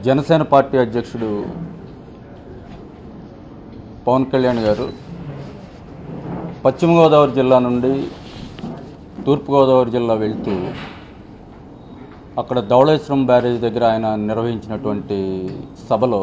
Janasena party అధ్యక్షుడు పవన్ కళ్యాణ్ గారు పశ్చిమ గోదావరి జిల్లా నుండి తూర్పుగోదావరి జిల్లా వెళ్తూ అక్కడ ధవళేశ్వరం బ్యారేజ్ దగ్గర ఆయన నిర్వహించినటువంటి సభలో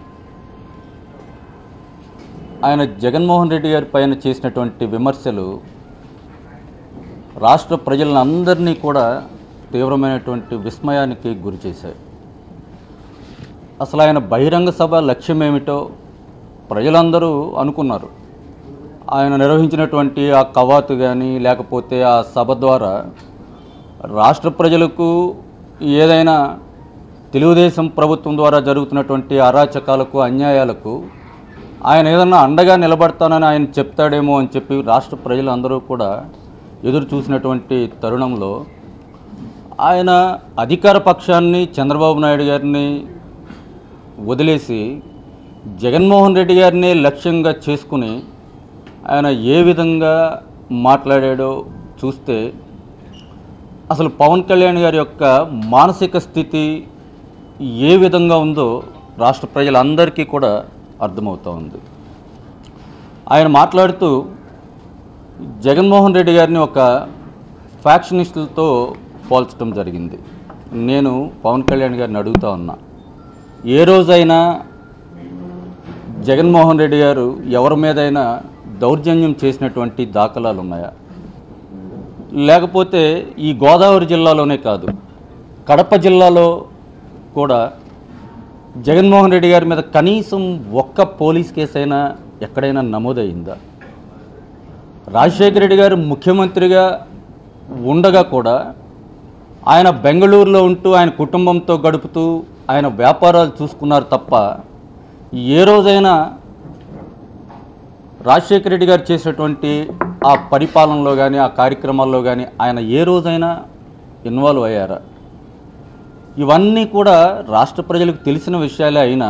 ఆయన జగన్మోహన్ రెడ్డి గారి పైన చేసినటువంటి విమర్శలు రాష్ట్ర ప్రజలందరినీ కూడా తీవ్రమైనటువంటి విస్మయానికి గురి చేశాయి అసలు ఆయన బహిరంగ సభ లక్ష్యం ఏమిటో ప్రజలందరూ అనుకున్నారు ఆయన నిర్వహించినటువంటి ఆ కవాతు కానీ లేకపోతే ఆ సభ ద్వారా రాష్ట్ర ప్రజలకు ఏదైనా తెలుగుదేశం ప్రభుత్వం ద్వారా జరుగుతున్నటువంటి అరాచకాలకు అన్యాయాలకు ఆయన ఏదన్నా అండగా నిలబడతానని ఆయన చెప్తాడేమో అని చెప్పి రాష్ట్ర ప్రజలందరూ కూడా ఎదురు చూసినటువంటి తరుణంలో ఆయన అధికార పక్షాన్ని చంద్రబాబు నాయుడు గారిని వదిలేసి జగన్మోహన్ రెడ్డి గారిని లక్ష్యంగా చేసుకుని ఆయన ఏ విధంగా మాట్లాడాడో చూస్తే అసలు పవన్ కళ్యాణ్ గారి యొక్క మానసిక స్థితి ఏ విధంగా ఉందో రాష్ట్ర ప్రజలందరికీ కూడా అర్థమవుతూ ఉంది ఆయన మాట్లాడుతూ జగన్మోహన్ రెడ్డి గారిని ఒక ఫ్యాక్షనిస్టులతో పోల్చడం జరిగింది నేను పవన్ కళ్యాణ్ గారిని అడుగుతా ఉన్నా ఏ రోజైనా జగన్మోహన్ రెడ్డి గారు ఎవరి మీదైనా దౌర్జన్యం చేసినటువంటి దాఖలాలు ఉన్నాయా లేకపోతే ఈ గోదావరి జిల్లాలోనే కాదు కడప జిల్లాలో కూడా జగన్మోహన్ రెడ్డి గారి మీద కనీసం ఒక్క పోలీస్ కేసు అయినా ఎక్కడైనా నమోదైందా రాజశేఖర రెడ్డి గారు ముఖ్యమంత్రిగా ఉండగా కూడా ఆయన బెంగళూరులో ఉంటూ ఆయన కుటుంబంతో గడుపుతూ ఆయన వ్యాపారాలు చూసుకున్నారు తప్ప ఏ రోజైనా రాజశేఖర రెడ్డి గారు చేసినటువంటి ఆ పరిపాలనలో కానీ ఆ కార్యక్రమాల్లో కానీ ఆయన ఏ రోజైనా ఇన్వాల్వ్ అయ్యారా ఇవన్నీ కూడా రాష్ట్ర ప్రజలకు తెలిసిన విషయాలే అయినా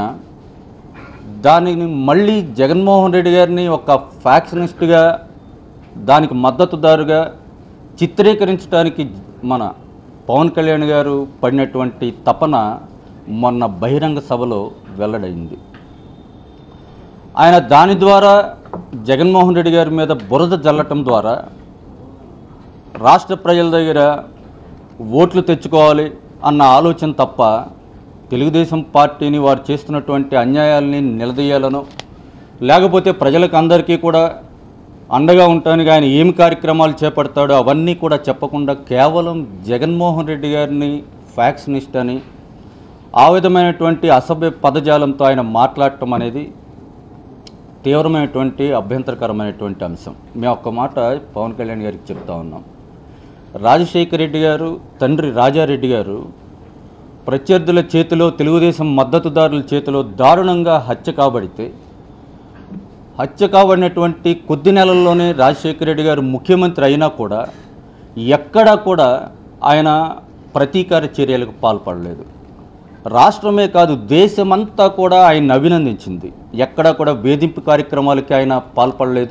దానిని మళ్ళీ జగన్మోహన్ రెడ్డి గారిని ఒక ఫ్యాక్షనిస్ట్గా దానికి మద్దతుదారుగా చిత్రీకరించడానికి మన పవన్ కళ్యాణ్ గారు పడినటువంటి తపన మొన్న బహిరంగ సభలో వెల్లడైంది ఆయన దాని ద్వారా జగన్మోహన్ రెడ్డి గారి మీద బురద జల్లటం ద్వారా రాష్ట్ర ప్రజల దగ్గర ఓట్లు తెచ్చుకోవాలి అన్న ఆలోచన తప్ప తెలుగుదేశం పార్టీని వారు చేస్తున్నటువంటి అన్యాయాల్ని నిలదీయాలనో లేకపోతే ప్రజలకు అందరికీ కూడా అండగా ఉండటానికి ఆయన ఏమి కార్యక్రమాలు చేపడతాడో అవన్నీ కూడా చెప్పకుండా కేవలం జగన్మోహన్ రెడ్డి గారిని ఫ్యాక్షనిస్ట్ అని ఆ విధమైనటువంటి అసభ్య పదజాలంతో ఆయన మాట్లాడటం అనేది తీవ్రమైనటువంటి అభ్యంతరకరమైనటువంటి అంశం మేము ఒక్క మాట పవన్ కళ్యాణ్ గారికి చెప్తా ఉన్నాం రాజశేఖర రెడ్డి గారు తండ్రి రాజారెడ్డి గారు ప్రత్యర్థుల చేతిలో తెలుగుదేశం మద్దతుదారుల చేతిలో దారుణంగా హత్య కాబడితే హత్య కాబడినటువంటి కొద్ది నెలల్లోనే రాజశేఖర రెడ్డి గారు ముఖ్యమంత్రి అయినా కూడా ఎక్కడా కూడా ఆయన ప్రతీకార చర్యలకు పాల్పడలేదు రాష్ట్రమే కాదు దేశమంతా కూడా ఆయన అభినందించింది ఎక్కడా కూడా వేధింపు కార్యక్రమాలకి ఆయన పాల్పడలేదు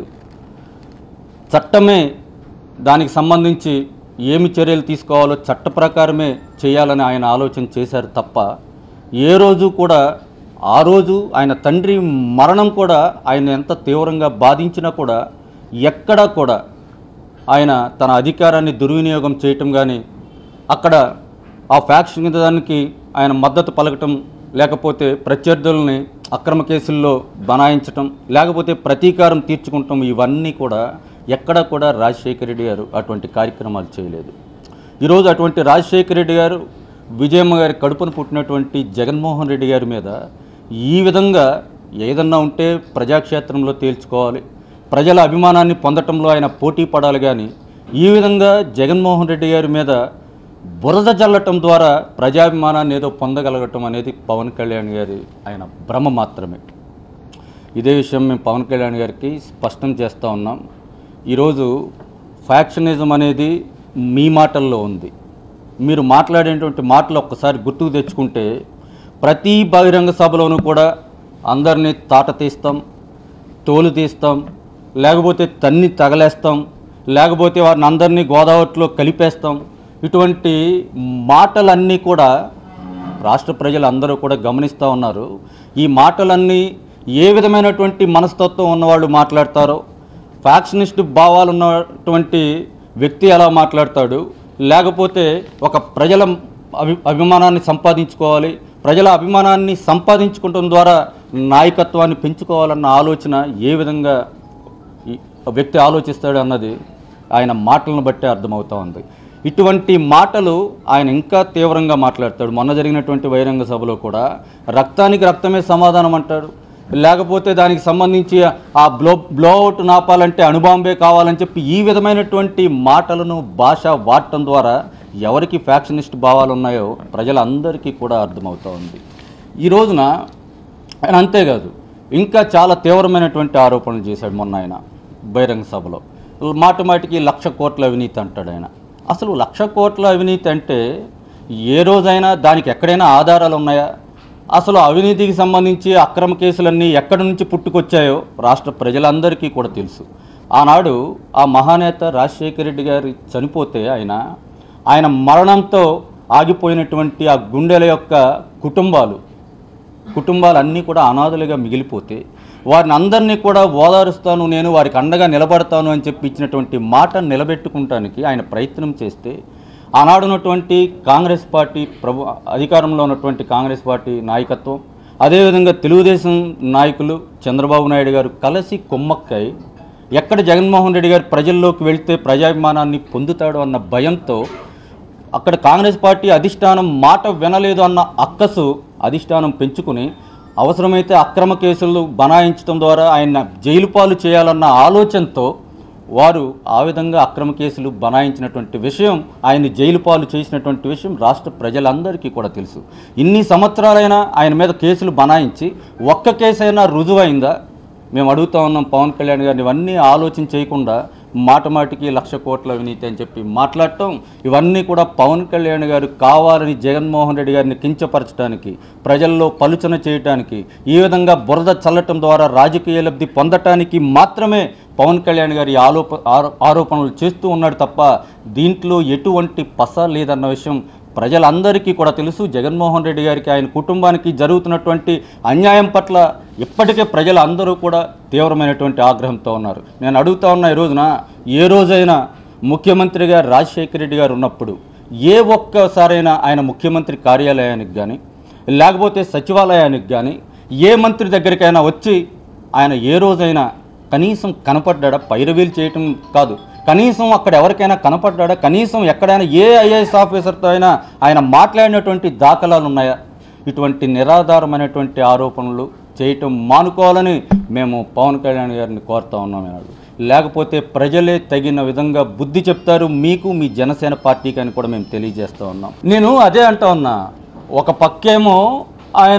చట్టమే దానికి సంబంధించి ఏమి చర్యలు తీసుకోవాలో చట్ట ప్రకారమే చేయాలని ఆయన ఆలోచన చేశారు తప్ప ఏ రోజు కూడా ఆ రోజు ఆయన తండ్రి మరణం కూడా ఆయన ఎంత తీవ్రంగా బాధించినా కూడా ఎక్కడా కూడా ఆయన తన అధికారాన్ని దుర్వినియోగం చేయటం కానీ అక్కడ ఆ ఫ్యాక్షన్ దానికి ఆయన మద్దతు పలకటం లేకపోతే ప్రత్యర్థుల్ని అక్రమ కేసుల్లో బనాయించటం లేకపోతే ప్రతీకారం తీర్చుకుంటాం ఇవన్నీ కూడా ఎక్కడా కూడా రాజశేఖర రెడ్డి గారు అటువంటి కార్యక్రమాలు చేయలేదు ఈరోజు అటువంటి రాజశేఖర రెడ్డి గారు విజయమ్మ గారి కడుపును పుట్టినటువంటి జగన్మోహన్ రెడ్డి గారి మీద ఈ విధంగా ఏదన్నా ఉంటే ప్రజాక్షేత్రంలో తేల్చుకోవాలి ప్రజల అభిమానాన్ని పొందటంలో ఆయన పోటీ పడాలి కానీ ఈ విధంగా జగన్మోహన్ రెడ్డి గారి మీద బురద జల్లటం ద్వారా ప్రజాభిమానాన్ని ఏదో పొందగలగటం అనేది పవన్ కళ్యాణ్ గారి ఆయన భ్రమ మాత్రమే ఇదే విషయం మేము పవన్ కళ్యాణ్ గారికి స్పష్టం చేస్తూ ఉన్నాం ఈరోజు ఫ్యాక్షనిజం అనేది మీ మాటల్లో ఉంది మీరు మాట్లాడేటువంటి మాటలు ఒక్కసారి గుర్తుకు తెచ్చుకుంటే ప్రతి బహిరంగ సభలోనూ కూడా అందరినీ తాట తీస్తాం తోలు తీస్తాం లేకపోతే తన్ని తగలేస్తాం లేకపోతే వారిని అందరినీ గోదావరిలో కలిపేస్తాం ఇటువంటి మాటలన్నీ కూడా రాష్ట్ర ప్రజలు అందరూ కూడా గమనిస్తూ ఉన్నారు ఈ మాటలన్నీ ఏ విధమైనటువంటి మనస్తత్వం ఉన్నవాళ్ళు మాట్లాడతారో ఫ్యాక్షనిస్ట్ భావాలు ఉన్నటువంటి వ్యక్తి ఎలా మాట్లాడతాడు లేకపోతే ఒక ప్రజల అభి అభిమానాన్ని సంపాదించుకోవాలి ప్రజల అభిమానాన్ని సంపాదించుకోవడం ద్వారా నాయకత్వాన్ని పెంచుకోవాలన్న ఆలోచన ఏ విధంగా ఈ వ్యక్తి ఆలోచిస్తాడు అన్నది ఆయన మాటలను బట్టే అర్థమవుతా ఉంది ఇటువంటి మాటలు ఆయన ఇంకా తీవ్రంగా మాట్లాడతాడు మొన్న జరిగినటువంటి బహిరంగ సభలో కూడా రక్తానికి రక్తమే సమాధానం అంటాడు లేకపోతే దానికి సంబంధించి ఆ బ్లో బ్లోఅవుట్ నాపాలంటే అణుబాంబే కావాలని చెప్పి ఈ విధమైనటువంటి మాటలను భాష వాడటం ద్వారా ఎవరికి ఫ్యాక్షనిస్ట్ భావాలు ఉన్నాయో ప్రజలందరికీ కూడా అర్థమవుతూ ఉంది ఈ రోజున ఆయన అంతేకాదు ఇంకా చాలా తీవ్రమైనటువంటి ఆరోపణలు చేశాడు మొన్న ఆయన బహిరంగ సభలో మాట మాటికి లక్ష కోట్ల అవినీతి అంటాడు ఆయన అసలు లక్ష కోట్ల అవినీతి అంటే ఏ రోజైనా దానికి ఎక్కడైనా ఆధారాలు ఉన్నాయా అసలు అవినీతికి సంబంధించి అక్రమ కేసులన్నీ ఎక్కడి నుంచి పుట్టుకొచ్చాయో రాష్ట్ర ప్రజలందరికీ కూడా తెలుసు ఆనాడు ఆ మహానేత రాజశేఖర రెడ్డి గారు చనిపోతే ఆయన ఆయన మరణంతో ఆగిపోయినటువంటి ఆ గుండెల యొక్క కుటుంబాలు కుటుంబాలన్నీ కూడా అనాథలుగా మిగిలిపోతే వారిని అందరినీ కూడా ఓదారుస్తాను నేను వారికి అండగా నిలబడతాను అని చెప్పి ఇచ్చినటువంటి మాట నిలబెట్టుకుంటానికి ఆయన ప్రయత్నం చేస్తే ఆనాడు ఉన్నటువంటి కాంగ్రెస్ పార్టీ ప్రభు అధికారంలో ఉన్నటువంటి కాంగ్రెస్ పార్టీ నాయకత్వం అదేవిధంగా తెలుగుదేశం నాయకులు చంద్రబాబు నాయుడు గారు కలిసి కొమ్మక్కై ఎక్కడ జగన్మోహన్ రెడ్డి గారు ప్రజల్లోకి వెళ్తే ప్రజాభిమానాన్ని పొందుతాడు అన్న భయంతో అక్కడ కాంగ్రెస్ పార్టీ అధిష్టానం మాట వినలేదు అన్న అక్కసు అధిష్టానం పెంచుకుని అవసరమైతే అక్రమ కేసులు బనాయించడం ద్వారా ఆయన జైలు పాలు చేయాలన్న ఆలోచనతో వారు ఆ విధంగా అక్రమ కేసులు బనాయించినటువంటి విషయం ఆయన్ని జైలు పాలు చేసినటువంటి విషయం రాష్ట్ర ప్రజలందరికీ కూడా తెలుసు ఇన్ని సంవత్సరాలైనా ఆయన మీద కేసులు బనాయించి ఒక్క కేసైనా రుజువైందా మేము అడుగుతా ఉన్నాం పవన్ కళ్యాణ్ గారిని ఇవన్నీ ఆలోచన చేయకుండా మాట మాటికి లక్ష కోట్ల అవినీతి అని చెప్పి మాట్లాడటం ఇవన్నీ కూడా పవన్ కళ్యాణ్ గారు కావాలని జగన్మోహన్ రెడ్డి గారిని కించపరచడానికి ప్రజల్లో పలుచన చేయటానికి ఈ విధంగా బురద చల్లటం ద్వారా రాజకీయ లబ్ధి పొందటానికి మాత్రమే పవన్ కళ్యాణ్ గారి ఆలోప ఆరో- ఆరోపణలు చేస్తూ ఉన్నాడు తప్ప దీంట్లో ఎటువంటి పస లేదన్న విషయం ప్రజలందరికీ కూడా తెలుసు జగన్మోహన్ రెడ్డి గారికి ఆయన కుటుంబానికి జరుగుతున్నటువంటి అన్యాయం పట్ల ఇప్పటికే ప్రజలు అందరూ కూడా తీవ్రమైనటువంటి ఆగ్రహంతో ఉన్నారు నేను అడుగుతా ఉన్నా ఈ రోజున ఏ రోజైనా ముఖ్యమంత్రిగా రాజశేఖర రెడ్డి గారు ఉన్నప్పుడు ఏ ఒక్కసారైనా ఆయన ముఖ్యమంత్రి కార్యాలయానికి కానీ లేకపోతే సచివాలయానికి కానీ ఏ మంత్రి దగ్గరికైనా వచ్చి ఆయన ఏ రోజైనా కనీసం కనపడ్డా పైరవీలు చేయటం కాదు కనీసం అక్కడ ఎవరికైనా కనపడ్డా కనీసం ఎక్కడైనా ఏ ఐఏఎస్ ఆఫీసర్తో అయినా ఆయన మాట్లాడినటువంటి దాఖలాలు ఉన్నాయా ఇటువంటి నిరాధారమైనటువంటి ఆరోపణలు చేయటం మానుకోవాలని మేము పవన్ కళ్యాణ్ గారిని కోరుతా ఉన్నాం ఈనాడు లేకపోతే ప్రజలే తగిన విధంగా బుద్ధి చెప్తారు మీకు మీ జనసేన పార్టీకి అని కూడా మేము తెలియజేస్తూ ఉన్నాం నేను అదే అంటా ఉన్నా ఒక పక్కేమో ఆయన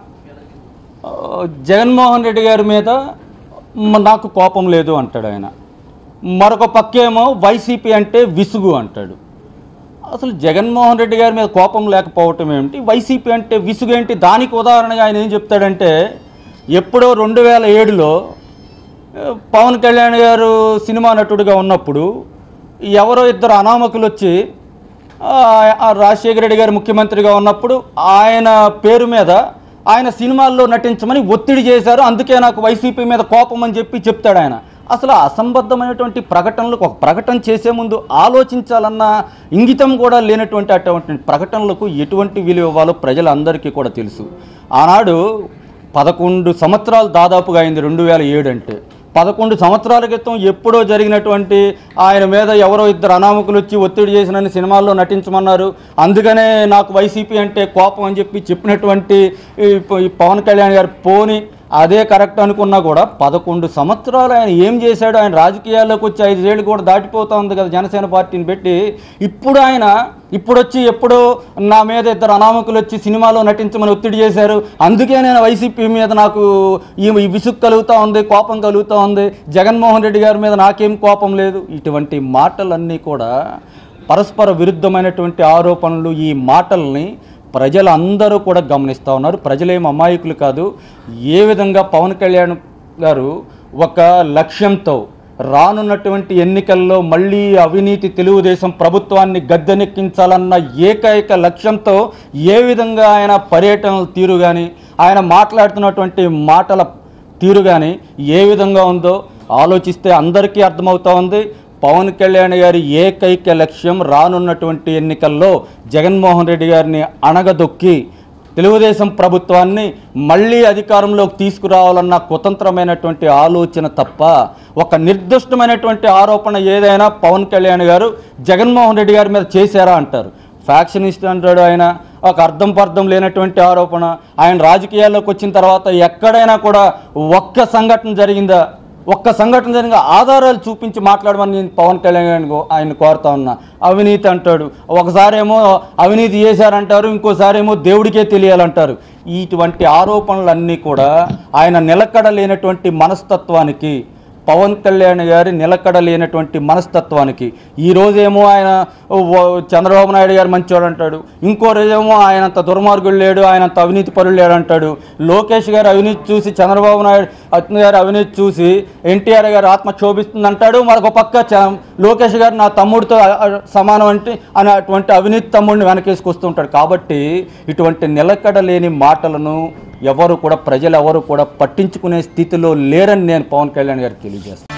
ఆ, జగన్మోహన్ రెడ్డి గారి మీద మ- నాకు కోపం లేదు అంటాడు ఆయన మరొక పక్కేమో వైసీపీ అంటే విసుగు అంటాడు అసలు జగన్మోహన్ రెడ్డి గారి మీద కోపం లేకపోవటం ఏమిటి వైసీపీ అంటే విసుగు ఏంటి దానికి ఉదాహరణగా ఆయన ఏం చెప్తాడంటే ఎప్పుడో రెండు వేల ఏడులో ఆ, పవన్ కళ్యాణ్ గారు సినిమా నటుడిగా ఉన్నప్పుడు ఎవరో ఇద్దరు అనామకులు వచ్చి ఆ, ఆ రాజశేఖర రెడ్డి గారు ముఖ్యమంత్రిగా ఉన్నప్పుడు ఆయన పేరు మీద ఆయన సినిమాల్లో నటించమని ఒత్తిడి చేశారు అందుకే నాకు వైసీపీ మీద కోపం అని చెప్పి చెప్తాడు ఆయన అసలు అసంబద్ధమైనటువంటి ప్రకటనలకు ఒక ప్రకటన చేసే ముందు ఆలోచించాలన్న ఇంగితం కూడా లేనటువంటి అటువంటి ప్రకటనలకు ఎటువంటి విలువ ఇవ్వాలో ప్రజలందరికీ కూడా తెలుసు ఆనాడు పదకొండు సంవత్సరాలు దాదాపుగా అయింది రెండు వేల ఏడు అంటే పదకొండు సంవత్సరాల క్రితం ఎప్పుడో జరిగినటువంటి ఆయన మీద ఎవరో ఇద్దరు అనామకులు వచ్చి ఒత్తిడి చేసిన సినిమాల్లో నటించమన్నారు అందుకనే నాకు వైసీపీ అంటే కోపం అని చెప్పి చెప్పినటువంటి ఈ ప- ఈ పవన్ కళ్యాణ్ గారు పోని అదే కరెక్ట్ అనుకున్నా కూడా పదకొండు సంవత్సరాలు ఆయన ఏం చేశాడు ఆయన రాజకీయాల్లోకి వచ్చి ఐదేళ్ళు కూడా దాటిపోతా ఉంది కదా జనసేన పార్టీని పెట్టి ఇప్పుడు ఆయన ఇప్పుడు వచ్చి ఎప్పుడో నా మీద ఇద్దరు అనామకులు వచ్చి సినిమాలో నటించమని ఒత్తిడి చేశారు అందుకే నేను వైసీపీ మీద నాకు ఈ ఈ విసుగు కలుగుతూ ఉంది కోపం కలుగుతూ ఉంది జగన్మోహన్ రెడ్డి గారి మీద నాకేం కోపం లేదు ఇటువంటి మాటలన్నీ కూడా పరస్పర విరుద్ధమైనటువంటి ఆరోపణలు ఈ మాటల్ని ప్రజలందరూ కూడా గమనిస్తూ ఉన్నారు ప్రజలేం అమాయకులు కాదు ఏ విధంగా పవన్ కళ్యాణ్ గారు ఒక లక్ష్యంతో రానున్నటువంటి ఎన్నికల్లో మళ్ళీ అవినీతి తెలుగుదేశం ప్రభుత్వాన్ని గద్దెనెక్కించాలన్న ఏకైక లక్ష్యంతో ఏ విధంగా ఆయన పర్యటనల తీరు కానీ ఆయన మాట్లాడుతున్నటువంటి మాటల తీరు కానీ ఏ విధంగా ఉందో ఆలోచిస్తే అందరికీ అర్థమవుతా ఉంది పవన్ కళ్యాణ్ గారి ఏకైక లక్ష్యం రానున్నటువంటి ఎన్నికల్లో జగన్మోహన్ రెడ్డి గారిని అణగదొక్కి తెలుగుదేశం ప్రభుత్వాన్ని మళ్ళీ అధికారంలోకి తీసుకురావాలన్న కుతంత్రమైనటువంటి ఆలోచన తప్ప ఒక నిర్దిష్టమైనటువంటి ఆరోపణ ఏదైనా పవన్ కళ్యాణ్ గారు జగన్మోహన్ రెడ్డి గారి మీద చేశారా అంటారు ఫ్యాక్షనిస్ట్ అంటాడు ఆయన ఒక అర్థం పర్థం లేనటువంటి ఆరోపణ ఆయన రాజకీయాల్లోకి వచ్చిన తర్వాత ఎక్కడైనా కూడా ఒక్క సంఘటన జరిగిందా ఒక్క సంఘటన జరిగిన ఆధారాలు చూపించి మాట్లాడమని నేను పవన్ కళ్యాణ్ గారిని కో- ఆయన కోరుతా ఉన్నా అవినీతి అంటాడు ఒకసారేమో అవినీతి చేశారంటారు ఇంకోసారి ఏమో దేవుడికే తెలియాలంటారు ఇటువంటి ఆరోపణలన్నీ కూడా ఆయన నిలకడ లేనటువంటి మనస్తత్వానికి పవన్ కళ్యాణ్ గారి నిలకడ లేనటువంటి మనస్తత్వానికి ఈ రోజేమో ఆయన ఓ- చంద్రబాబు నాయుడు గారు మంచివాడు అంటాడు ఇంకో రోజేమో ఆయన అంత దుర్మార్గుడు లేడు ఆయన అంత అవినీతి పరుడు లేడు అంటాడు లోకేష్ గారు అవినీతి చూసి చంద్రబాబు నాయుడు అతను గారు అవినీతి చూసి ఎన్టీఆర్ గారు ఆత్మ క్షోభిస్తుంది అంటాడు మరొక పక్క చ- లోకేష్ గారు నా తమ్ముడితో అ- అ- సమానం అంటే అని అటువంటి అవినీతి తమ్ముడిని వెనకేసుకొస్తుంటాడు కాబట్టి ఇటువంటి నిలకడ లేని మాటలను ఎవరు కూడా ప్రజలు ఎవరు కూడా పట్టించుకునే స్థితిలో లేరని నేను పవన్ కళ్యాణ్ గారికి తెలియజేస్తాను